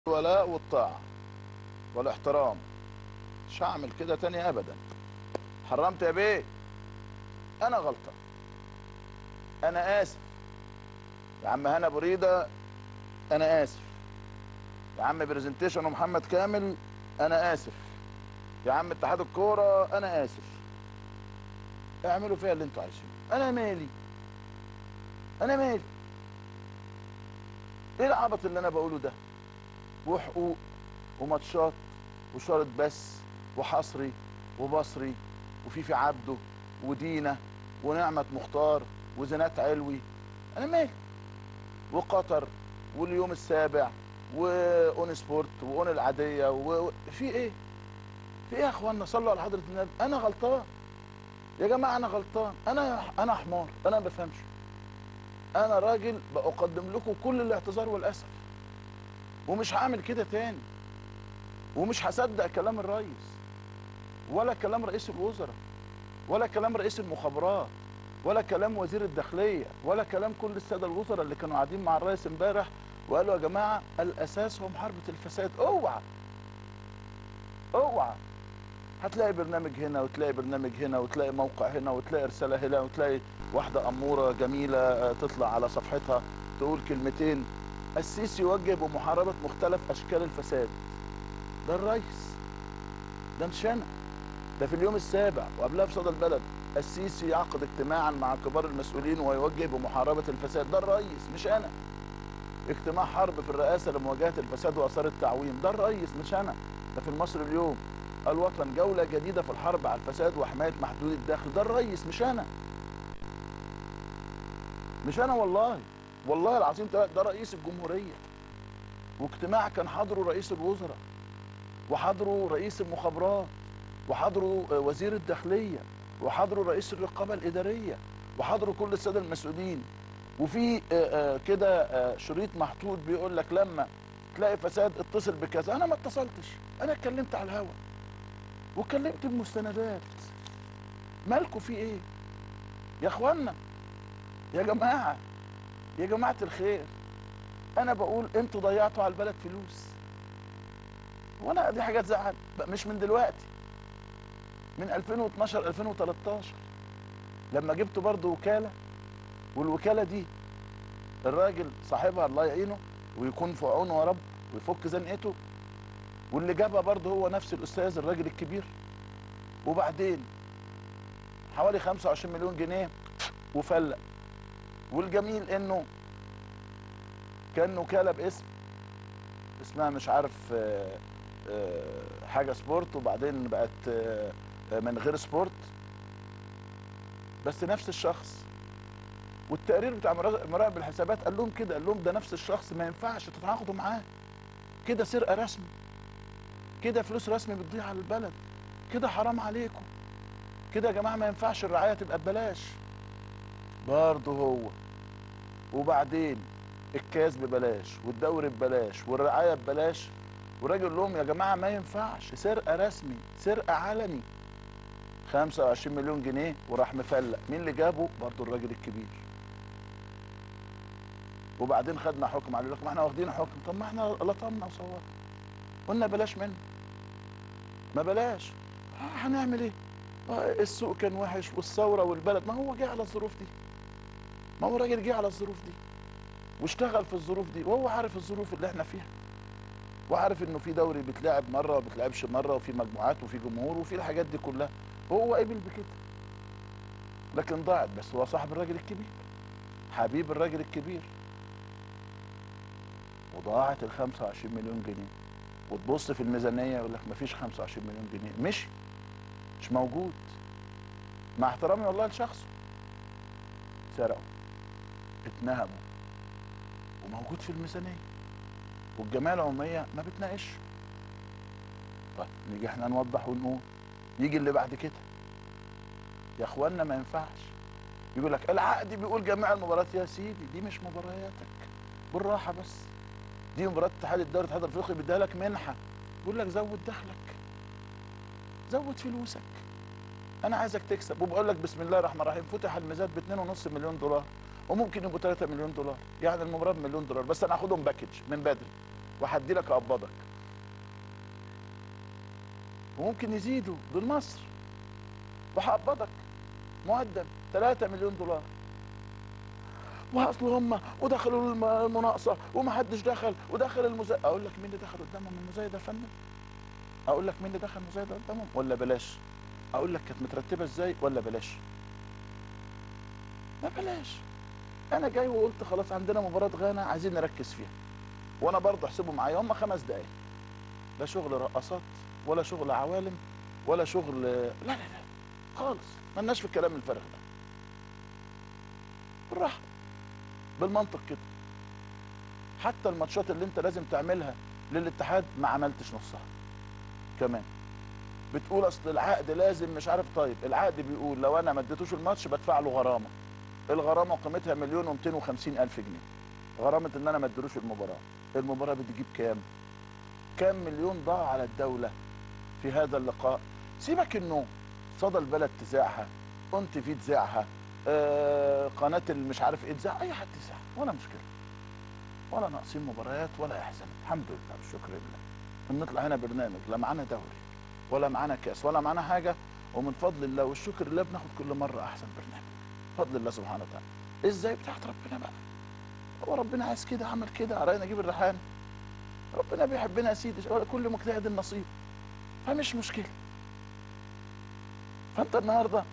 الولاء والطاعة والاحترام مش هعمل كده تاني ابدا حرمت يا بيه انا غلطان انا اسف يا عم هنا بريدة انا اسف يا عم برزنتيشن ومحمد كامل انا اسف يا عم اتحاد الكورة انا اسف اعملوا فيها اللي انتوا عايزينه انا مالي انا مالي ايه العبط اللي انا بقوله ده وحقوق وماتشات وشارة بس وحصري وبصري وفيفي عبده ودينا ونعمة مختار وزنات علوي انا مالي وقطر واليوم السابع واون سبورت واون العادية و... في ايه في ايه يا اخوانا صلوا على حضرة النبي انا غلطان يا جماعة انا غلطان انا انا حمار انا ما بفهمش انا راجل بقدم لكم كل الاعتذار والاسف ومش هعمل كده تاني ومش هصدق كلام الرئيس ولا كلام رئيس الوزراء ولا كلام رئيس المخابرات ولا كلام وزير الداخليه ولا كلام كل الساده الوزراء اللي كانوا قاعدين مع الرئيس امبارح وقالوا يا جماعه الاساس هو محاربه الفساد اوعى اوعى هتلاقي برنامج هنا وتلاقي برنامج هنا وتلاقي موقع هنا وتلاقي رساله هنا وتلاقي واحده اموره جميله آه، تطلع على صفحتها تقول كلمتين السيسي يوجه بمحاربه مختلف اشكال الفساد ده الرئيس ده مش انا ده في اليوم السابع وقبلها في صدى البلد السيسي يعقد اجتماعا مع كبار المسؤولين ويوجه بمحاربه الفساد ده الرئيس مش انا اجتماع حرب في الرئاسه لمواجهه الفساد واثار التعويم ده الرئيس مش انا ده في المصري اليوم الوطن جوله جديده في الحرب على الفساد وحمايه محدود الدخل ده الرئيس مش انا مش انا والله والله العظيم ده ده رئيس الجمهوريه واجتماع كان حضره رئيس الوزراء وحضره رئيس المخابرات وحضره آه، وزير الداخليه وحضره رئيس الرقابه الاداريه وحضره كل الساده المسؤولين وفي آه، آه، كده آه، شريط محطوط بيقول لك لما تلاقي فساد اتصل بكذا انا ما اتصلتش انا اتكلمت على الهوا واتكلمت بمستندات مالكوا في ايه يا اخوانا يا جماعه يا جماعه الخير انا بقول انتوا ضيعتوا على البلد فلوس وانا دي حاجه تزعل بقى مش من دلوقتي من 2012 2013 لما جبت برضه وكاله والوكاله دي الراجل صاحبها الله يعينه ويكون في عونه يا رب ويفك زنقته واللي جابها برضه هو نفس الاستاذ الراجل الكبير وبعدين حوالي 25 مليون جنيه وفلق والجميل انه كان وكاله باسم اسمها مش عارف آه، آه، حاجه سبورت وبعدين بقت آه، آه، من غير سبورت بس نفس الشخص والتقرير بتاع مرا- مراقب الحسابات قال لهم كده قال لهم ده نفس الشخص ما ينفعش تتعاقدوا معاه كده سرقه رسمي كده فلوس رسمي بتضيع على البلد كده حرام عليكم كده يا جماعه ما ينفعش الرعايه تبقى ببلاش برضه هو وبعدين الكاس ببلاش والدوري ببلاش والرعايه ببلاش وراجل يقول لهم يا جماعه ما ينفعش سرقه رسمي سرقه علني 25 مليون جنيه وراح مفلق مين اللي جابه برضه الراجل الكبير وبعدين خدنا حكم عليه لك ما احنا واخدين حكم طب ما احنا لطمنا وصورنا قلنا بلاش منه ما بلاش آه، هنعمل ايه آه، السوق كان وحش والثوره والبلد ما هو جه على الظروف دي ما هو راجل جه على الظروف دي واشتغل في الظروف دي وهو عارف الظروف اللي احنا فيها وعارف انه في دوري بيتلعب مره وما بيتلعبش مره وفي مجموعات وفي جمهور وفي الحاجات دي كلها وهو قبل بكده لكن ضاعت بس هو صاحب الراجل الكبير حبيب الراجل الكبير وضاعت ال 25 مليون جنيه وتبص في الميزانيه يقول لك مفيش 25 مليون جنيه مشي مش موجود مع احترامي والله لشخصه سرقوا اتنهبوا وموجود في الميزانيه والجمعيه العموميه ما بتناقش طيب نيجي احنا نوضح ونقول يجي اللي بعد كده يا اخوانا ما ينفعش يقول لك العقد بيقول جميع المباريات يا سيدي دي مش مبارياتك بالراحه بس دي مباراه اتحاد الدوري الاتحاد الافريقي بيديها لك منحه بيقول لك زود دخلك زود فلوسك انا عايزك تكسب وبقول لك بسم الله الرحمن الرحيم فتح الميزان ب 2.5 مليون دولار وممكن يبقوا 3 مليون دولار يعني المباراه بمليون دولار بس انا هاخدهم باكج من بدري وهدي لك اقبضك وممكن يزيدوا دول مصر وهقبضك مقدم 3 مليون دولار واصل هم ودخلوا الم- المناقصه ومحدش دخل ودخل المزايد اقول لك مين اللي دخل قدامهم المزايد يا فندم اقول لك مين اللي دخل مزايد قدامهم ولا بلاش اقول لك كانت مترتبه ازاي ولا بلاش ما بلاش انا جاي وقلت خلاص عندنا مباراه غانا عايزين نركز فيها وانا برضه احسبوا معايا هم خمس دقايق لا شغل رقصات ولا شغل عوالم ولا شغل لا لا لا خالص ملناش في الكلام الفارغ ده بالراحه بالمنطق كده حتى الماتشات اللي انت لازم تعملها للاتحاد ما عملتش نصها كمان بتقول اصل العقد لازم مش عارف طيب العقد بيقول لو انا ما اديتوش الماتش بدفع له غرامه الغرامه قيمتها مليون و وخمسين الف جنيه غرامه ان انا ما اديلوش المباراه المباراه بتجيب كام كام مليون ضاع على الدوله في هذا اللقاء سيبك انه صدى البلد تذاعها اون تي في تذاعها آه قناه اللي مش عارف ايه تذاع اي حد يذاع ولا مشكله ولا ناقصين مباريات ولا يحزن الحمد لله والشكر لله بنطلع هنا برنامج لا معانا دوري ولا معانا كاس ولا معانا حاجه ومن فضل الله والشكر لله بناخد كل مره احسن برنامج فضل الله سبحانه وتعالى ازاي بتاعت ربنا بقى هو ربنا عايز كده عمل كده على نجيب الريحان ربنا بيحبنا يا سيدي كل مجتهد نصيب فمش مشكله فانت النهارده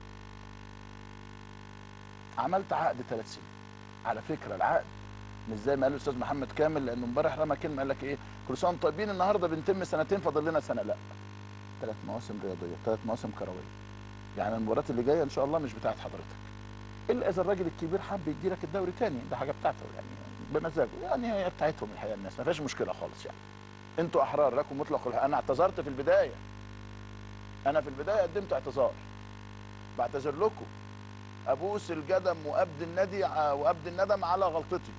عملت عقد ثلاث سنين على فكره العقد مش زي ما قال الاستاذ محمد كامل لانه امبارح رمى كلمه قال لك ايه كل سنه وانتم طيبين النهارده بنتم سنتين فاضل لنا سنه لا ثلاث مواسم رياضيه ثلاث مواسم كرويه يعني المباريات اللي جايه ان شاء الله مش بتاعت حضرتك الا اذا الراجل الكبير حب يدي لك الدوري تاني ده حاجه بتاعته يعني بمزاجه يعني هي بتاعتهم الحقيقه الناس ما فيهاش مشكله خالص يعني انتوا احرار لكم مطلق الحق انا اعتذرت في البدايه انا في البدايه قدمت اعتذار بعتذر لكم ابوس القدم وابدي الندي ع- وابدي الندم على غلطتي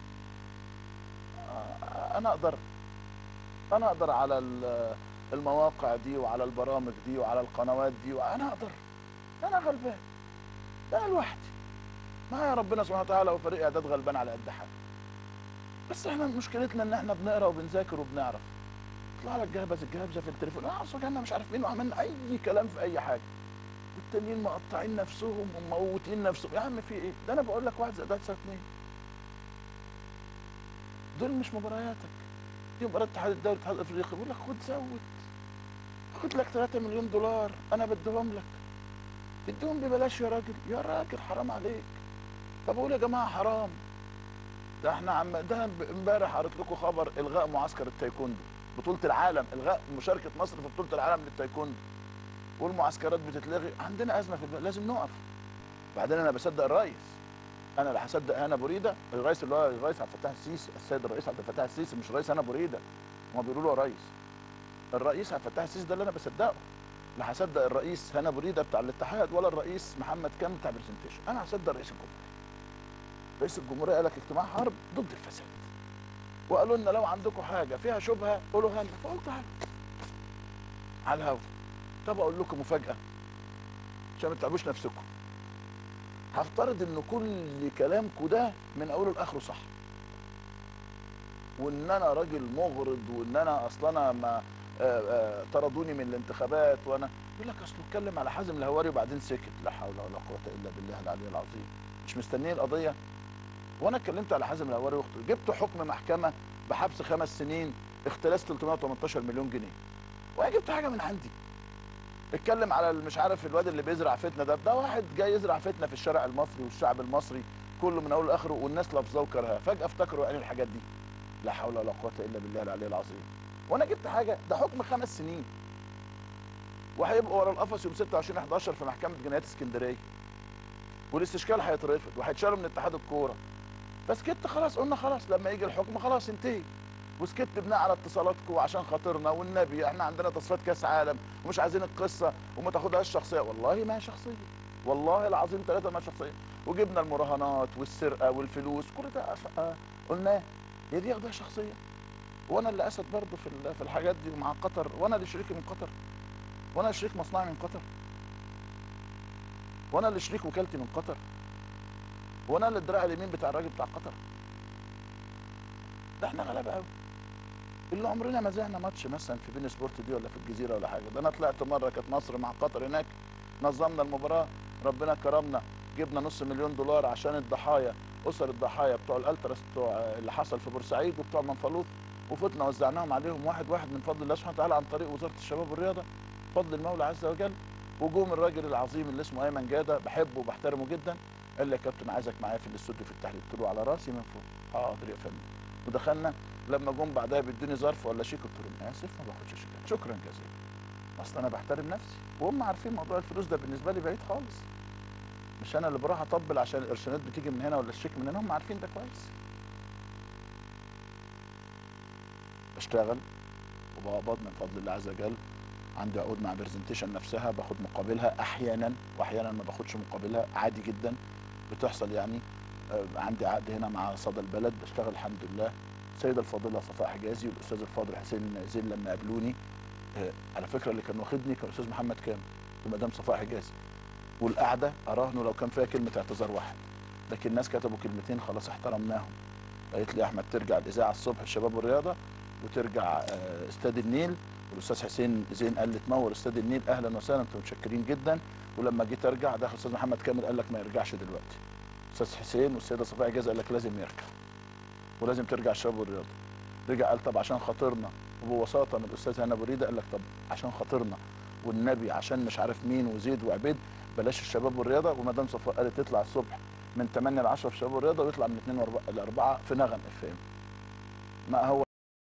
آه، انا اقدر انا اقدر على ال- المواقع دي وعلى البرامج دي وعلى القنوات دي وانا اقدر انا غلبان انا لوحدي معايا ربنا سبحانه وتعالى وفريق اعداد غلبان على قد حاله بس احنا مشكلتنا ان احنا بنقرا وبنذاكر وبنعرف يطلع لك جهبذ الجهبذه في التليفون اه اصل احنا مش عارف مين وعملنا اي كلام في اي حاجه والتانيين مقطعين نفسهم وموتين نفسهم يا عم في ايه؟ ده انا بقول لك واحد زائد واحد يساوي اتنين دول مش مبارياتك دي مباراه اتحاد الدوري الاتحاد الافريقي بيقول لك خد زود خد لك 3 مليون دولار انا بديهم لك اديهم ببلاش يا راجل يا راجل حرام عليك طب اقول يا جماعه حرام ده احنا عم ده امبارح قريت لكم خبر الغاء معسكر التايكوندو بطوله العالم الغاء مشاركه مصر في بطوله العالم للتايكوندو والمعسكرات بتتلغي عندنا ازمه في البلد لازم نقف بعدين انا بصدق الرئيس انا لا هصدق هنا بريده الرئيس اللي هو الرئيس عبد الفتاح السيسي السيد الرئيس عبد الفتاح السيسي مش رئيس هنا بريده هما بيقولوا له يا ريس الرئيس عبد الفتاح السيسي ده اللي انا بصدقه لا هصدق الرئيس هنا بريده بتاع الاتحاد ولا الرئيس محمد كامل بتاع برزنتيشن انا هصدق رئيس الجمهوريه رئيس الجمهوريه قال لك اجتماع حرب ضد الفساد وقالوا لنا لو عندكم حاجه فيها شبهه قولوا لنا فقلت تعالوا على الهوا طب اقول لكم مفاجاه عشان ما تتعبوش نفسكم هفترض ان كل كلامكم ده من اوله لاخره صح وان انا راجل مغرض وان انا اصلا انا ما آه، آه، طردوني من الانتخابات وانا يقول لك اصله اتكلم على حازم الهواري وبعدين سكت لا حول ولا قوه الا بالله العلي العظيم مش مستنيين القضيه وانا اتكلمت على حازم الهواري واخته جبت حكم محكمه بحبس خمس سنين اختلاس 318 مليون جنيه وانا جبت حاجه من عندي اتكلم على مش عارف الواد اللي بيزرع فتنه ده ده واحد جاي يزرع فتنه في الشارع المصري والشعب المصري كله من اوله لاخره والناس لفظاه وكرهاه فجاه افتكروا يعني الحاجات دي لا حول ولا قوه الا بالله العلي العظيم وانا جبت حاجه ده حكم خمس سنين وهيبقوا ورا القفص يوم 26 11 في محكمه جنايات اسكندريه والاستشكال هيترفض وهيتشالوا من اتحاد الكوره فسكت خلاص قلنا خلاص لما يجي الحكم خلاص انتهي وسكت بناء على اتصالاتكم وعشان خاطرنا والنبي احنا عندنا تصفيات كاس عالم ومش عايزين القصه وما تاخدهاش شخصيه والله ما هي شخصيه والله العظيم ثلاثه ما شخصيه وجبنا المراهنات والسرقه والفلوس كل ده أف- آه، قلناه هي دي ياخدها شخصيه وانا اللي اسد برضه في ال- في الحاجات دي ومع قطر وانا اللي شريكي من قطر وانا اللي شريك مصنعي من قطر وانا اللي شريك وكالتي من قطر وانا اللي الدراع اليمين بتاع الراجل بتاع قطر ده احنا غلابه قوي اللي عمرنا ما زهنا ماتش مثلا في بين سبورت دي ولا في الجزيره ولا حاجه ده انا طلعت مره كانت مصر مع قطر هناك نظمنا المباراه ربنا كرمنا جبنا نص مليون دولار عشان الضحايا اسر الضحايا بتوع الالتراس بتوع اللي حصل في بورسعيد وبتوع منفلوط وفتنا وزعناهم عليهم واحد واحد من فضل الله سبحانه وتعالى عن طريق وزاره الشباب والرياضه بفضل المولى عز وجل وجوم الراجل العظيم اللي اسمه ايمن جاده بحبه وبحترمه جدا قال لي يا كابتن عايزك معايا في الاستوديو في التحليل قلت له على راسي من فوق حاضر يا فندم ودخلنا لما جم بعدها بيدوني ظرف ولا شيك قلت لهم اسف ما باخدش شيكات شكرا جزيلا اصل انا بحترم نفسي وهم عارفين موضوع الفلوس ده بالنسبه لي بعيد خالص مش انا اللي بروح اطبل عشان القرشينات بتيجي من هنا ولا الشيك من هنا هم عارفين ده كويس بشتغل وبقبض من فضل الله عز وجل عندي عقود مع برزنتيشن نفسها باخد مقابلها احيانا واحيانا ما باخدش مقابلها عادي جدا بتحصل يعني آه، عندي عقد هنا مع صدى البلد بشتغل الحمد لله السيده الفاضله صفاء حجازي والاستاذ الفاضل حسين زين لما قابلوني آه، على فكره اللي كان واخدني كان الاستاذ محمد كامل ومدام صفاء حجازي والقعده اراهنوا لو كان فيها كلمه اعتذار واحد لكن الناس كتبوا كلمتين خلاص احترمناهم قالت لي يا احمد ترجع الاذاعه الصبح الشباب والرياضه وترجع آه، استاد النيل والاستاذ حسين زين قال لي تنور استاد النيل اهلا وسهلا انتم متشكرين جدا ولما جيت ارجع دخل الاستاذ محمد كامل قال لك ما يرجعش دلوقتي استاذ حسين والسيده صفاء حجاز قال لك لازم يرجع ولازم ترجع الشباب والرياضه رجع قال طب عشان خاطرنا وببساطه من الاستاذ هنا بريده قال لك طب عشان خاطرنا والنبي عشان مش عارف مين وزيد وعبيد بلاش الشباب والرياضه ومدام صفاء قالت تطلع الصبح من 8 ل 10 في الشباب والرياضه ويطلع من 2 ل 4 في نغم اف ام ما هو